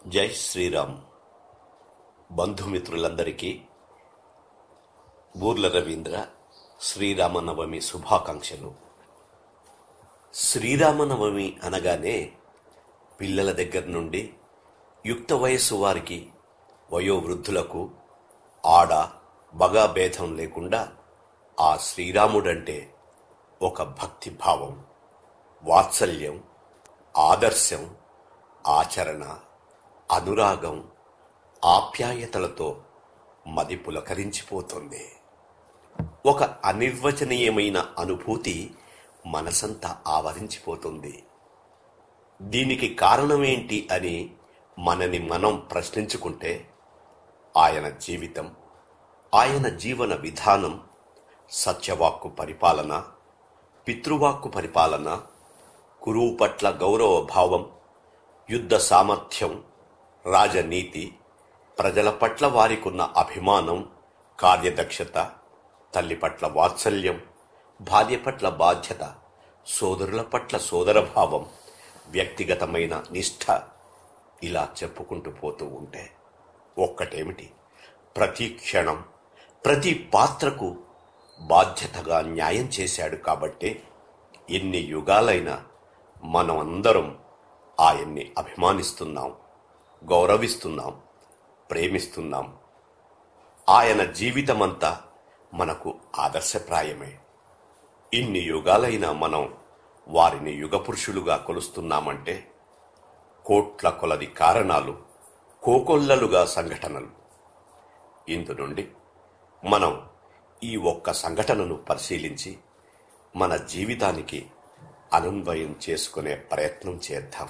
జై శ్రీరామ్ బంధుమిత్రులందరికీ బూర్ల రవీంద్ర శ్రీరామనవమి శుభాకాంక్షలు శ్రీరామనవమి అనగానే పిల్లల దగ్గర నుండి యుక్త వయస్సు వారికి వయోవృద్ధులకు ఆడ బగా భేదం లేకుండా ఆ శ్రీరాముడంటే ఒక భక్తి భావం వాత్సల్యం ఆదర్శం ఆచరణ అనురాగం ఆప్యాయతలతో మది పులకరించిపోతుంది ఒక అనిర్వచనీయమైన అనుభూతి మనసంతా ఆవరించిపోతుంది దీనికి కారణమేంటి అని మనని మనం ప్రశ్నించుకుంటే ఆయన జీవితం ఆయన జీవన విధానం సత్యవాక్కు పరిపాలన పితృవాక్కు పరిపాలన గురువు పట్ల గౌరవ భావం యుద్ధ సామర్థ్యం రాజనీతి ప్రజల పట్ల వారికున్న అభిమానం కార్యదక్షత తల్లి పట్ల వాత్సల్యం భార్య పట్ల బాధ్యత సోదరుల పట్ల సోదరభావం వ్యక్తిగతమైన నిష్ఠ ఇలా చెప్పుకుంటూ పోతూ ఉంటే ఒక్కటేమిటి ప్రతి క్షణం ప్రతి పాత్రకు బాధ్యతగా న్యాయం చేశాడు కాబట్టే ఎన్ని యుగాలైనా మనం అందరం ఆయన్ని అభిమానిస్తున్నాం గౌరవిస్తున్నాం ప్రేమిస్తున్నాం ఆయన జీవితమంతా మనకు ఆదర్శప్రాయమే ఇన్ని యుగాలైనా మనం వారిని యుగపురుషులుగా కొలుస్తున్నామంటే కోట్ల కొలది కారణాలు కోకొల్లలుగా సంఘటనలు ఇందు నుండి మనం ఈ ఒక్క సంఘటనను పరిశీలించి మన జీవితానికి అనున్వయం చేసుకునే ప్రయత్నం చేద్దాం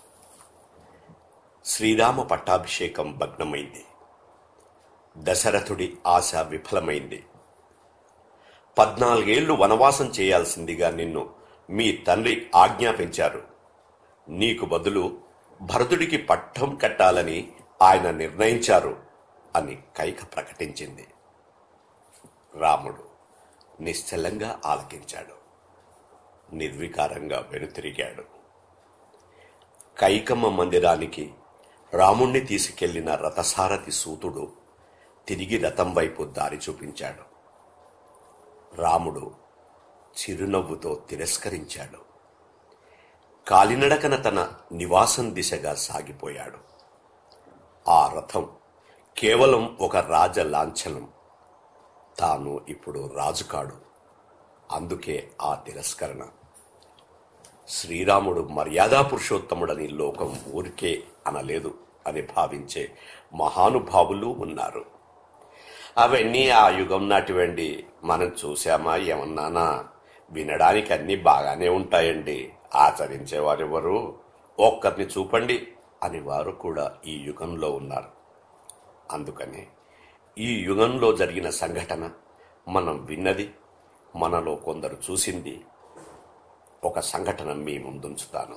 శ్రీరామ పట్టాభిషేకం భగ్నమైంది దశరథుడి ఆశ విఫలమైంది పద్నాలుగేళ్లు వనవాసం చేయాల్సిందిగా నిన్ను మీ తండ్రి ఆజ్ఞాపించారు నీకు బదులు భరతుడికి పట్టం కట్టాలని ఆయన నిర్ణయించారు అని కైక ప్రకటించింది రాముడు నిశ్చలంగా ఆలకించాడు నిర్వికారంగా వెనుతిరిగాడు కైకమ్మ మందిరానికి రాముణ్ణి తీసుకెళ్లిన రథసారథి సూతుడు తిరిగి రథం వైపు దారి చూపించాడు రాముడు చిరునవ్వుతో తిరస్కరించాడు కాలినడకన తన నివాసం దిశగా సాగిపోయాడు ఆ రథం కేవలం ఒక రాజ లాంఛనం తాను ఇప్పుడు రాజు కాడు అందుకే ఆ తిరస్కరణ శ్రీరాముడు మర్యాదా పురుషోత్తముడని లోకం ఊరికే అనలేదు అని భావించే మహానుభావులు ఉన్నారు అవన్నీ ఆ యుగం నాటివండి మనం చూశామా ఏమన్నానా వినడానికి అన్ని బాగానే ఉంటాయండి ఆచరించేవారెవరు ఒక్కరిని చూపండి అని వారు కూడా ఈ యుగంలో ఉన్నారు అందుకనే ఈ యుగంలో జరిగిన సంఘటన మనం విన్నది మనలో కొందరు చూసింది ఒక సంఘటన మీ ముందుంచుతాను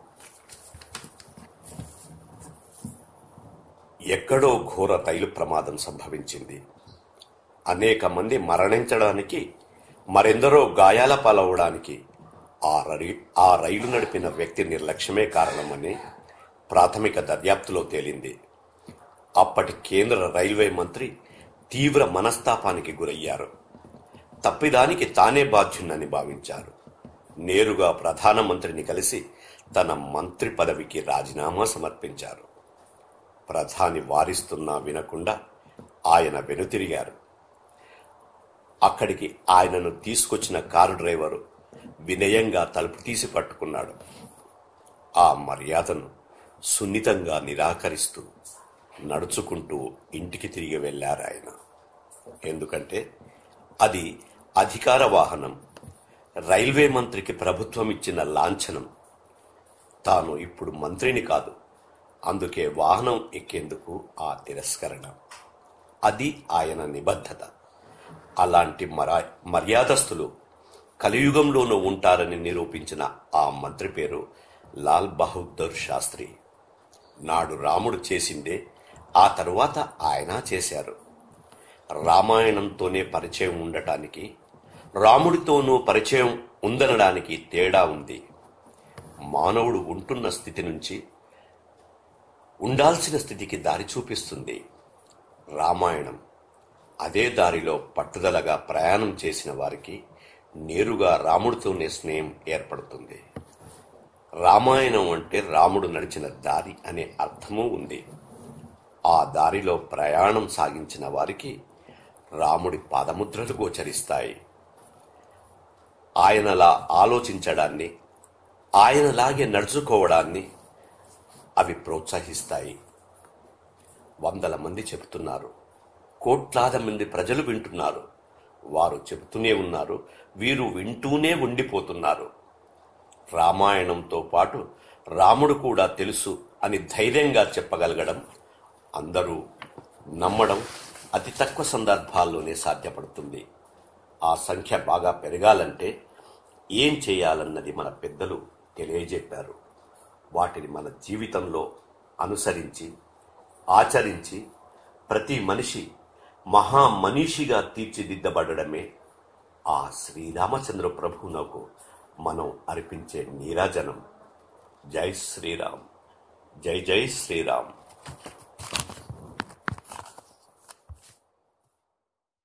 ఎక్కడో ఘోర రైలు ప్రమాదం సంభవించింది అనేక మంది మరణించడానికి మరెందరో గాయాల పాలవడానికి ఆ రై ఆ రైలు నడిపిన వ్యక్తి నిర్లక్ష్యమే కారణమని ప్రాథమిక దర్యాప్తులో తేలింది అప్పటి కేంద్ర రైల్వే మంత్రి తీవ్ర మనస్తాపానికి గురయ్యారు తప్పిదానికి తానే బాధ్యున్నని భావించారు నేరుగా ప్రధానమంత్రిని కలిసి తన మంత్రి పదవికి రాజీనామా సమర్పించారు ప్రధాని వారిస్తున్నా వినకుండా ఆయన వెనుతిరిగారు అక్కడికి ఆయనను తీసుకొచ్చిన కారు డ్రైవరు వినయంగా తలుపు తీసి పట్టుకున్నాడు ఆ మర్యాదను సున్నితంగా నిరాకరిస్తూ నడుచుకుంటూ ఇంటికి తిరిగి వెళ్లారు ఆయన ఎందుకంటే అది అధికార వాహనం రైల్వే మంత్రికి ప్రభుత్వం ఇచ్చిన లాంఛనం తాను ఇప్పుడు మంత్రిని కాదు అందుకే వాహనం ఎక్కేందుకు ఆ తిరస్కరణ అది ఆయన నిబద్ధత అలాంటి మరా మర్యాదస్తులు కలియుగంలోనూ ఉంటారని నిరూపించిన ఆ మంత్రి పేరు లాల్ బహదూర్ శాస్త్రి నాడు రాముడు చేసిందే ఆ తరువాత ఆయన చేశారు రామాయణంతోనే పరిచయం ఉండటానికి రాముడితోనూ పరిచయం ఉందనడానికి తేడా ఉంది మానవుడు ఉంటున్న స్థితి నుంచి ఉండాల్సిన స్థితికి దారి చూపిస్తుంది రామాయణం అదే దారిలో పట్టుదలగా ప్రయాణం చేసిన వారికి నేరుగా రాముడితోనే స్నేహం ఏర్పడుతుంది రామాయణం అంటే రాముడు నడిచిన దారి అనే అర్థమూ ఉంది ఆ దారిలో ప్రయాణం సాగించిన వారికి రాముడి పాదముద్రలు గోచరిస్తాయి ఆయనలా ఆలోచించడాన్ని ఆయనలాగే నడుచుకోవడాన్ని అవి ప్రోత్సహిస్తాయి వందల మంది చెబుతున్నారు కోట్లాది మంది ప్రజలు వింటున్నారు వారు చెబుతూనే ఉన్నారు వీరు వింటూనే ఉండిపోతున్నారు రామాయణంతో పాటు రాముడు కూడా తెలుసు అని ధైర్యంగా చెప్పగలగడం అందరూ నమ్మడం అతి తక్కువ సందర్భాల్లోనే సాధ్యపడుతుంది ఆ సంఖ్య బాగా పెరగాలంటే ఏం చేయాలన్నది మన పెద్దలు తెలియజెప్పారు వాటిని మన జీవితంలో అనుసరించి ఆచరించి ప్రతి మనిషి మహా మనీషిగా తీర్చిదిద్దబడమే ఆ శ్రీరామచంద్ర ప్రభువునకు మనం అర్పించే నీరాజనం జై శ్రీరామ్ జై జై శ్రీరామ్